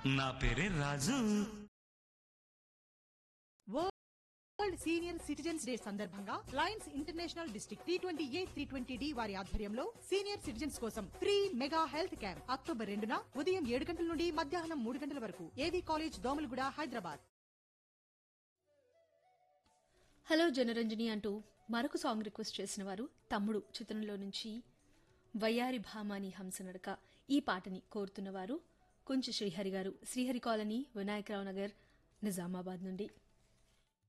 నా పేరే Raju world senior citizens day సందర్భంగా Lions International district T twenty A three twenty D వారి ఆధ్వర్యంలో సీనియర్ సిటిజన్స్ కోసం free mega health camp October రెండున ఉదయం ఏడు గంటల నుండి మధ్యాహ్నం మూడు గంటల వరకు A V college Domalguda Hyderabad hello Janaranjani అంటూ మరొక సాంగ్ రిక్వెస్ట్ చేసిన వారు తమ్ముడు చిత్రంలో నుంచి వయ్యారి భామాని హంసనడక ఈ పాటని కోరుతున్నవారు కొంచెం శ్రీహరి గారు శ్రీహరి కాలనీ వినాయకరావు నగర్ నిజామాబాద్ నుండి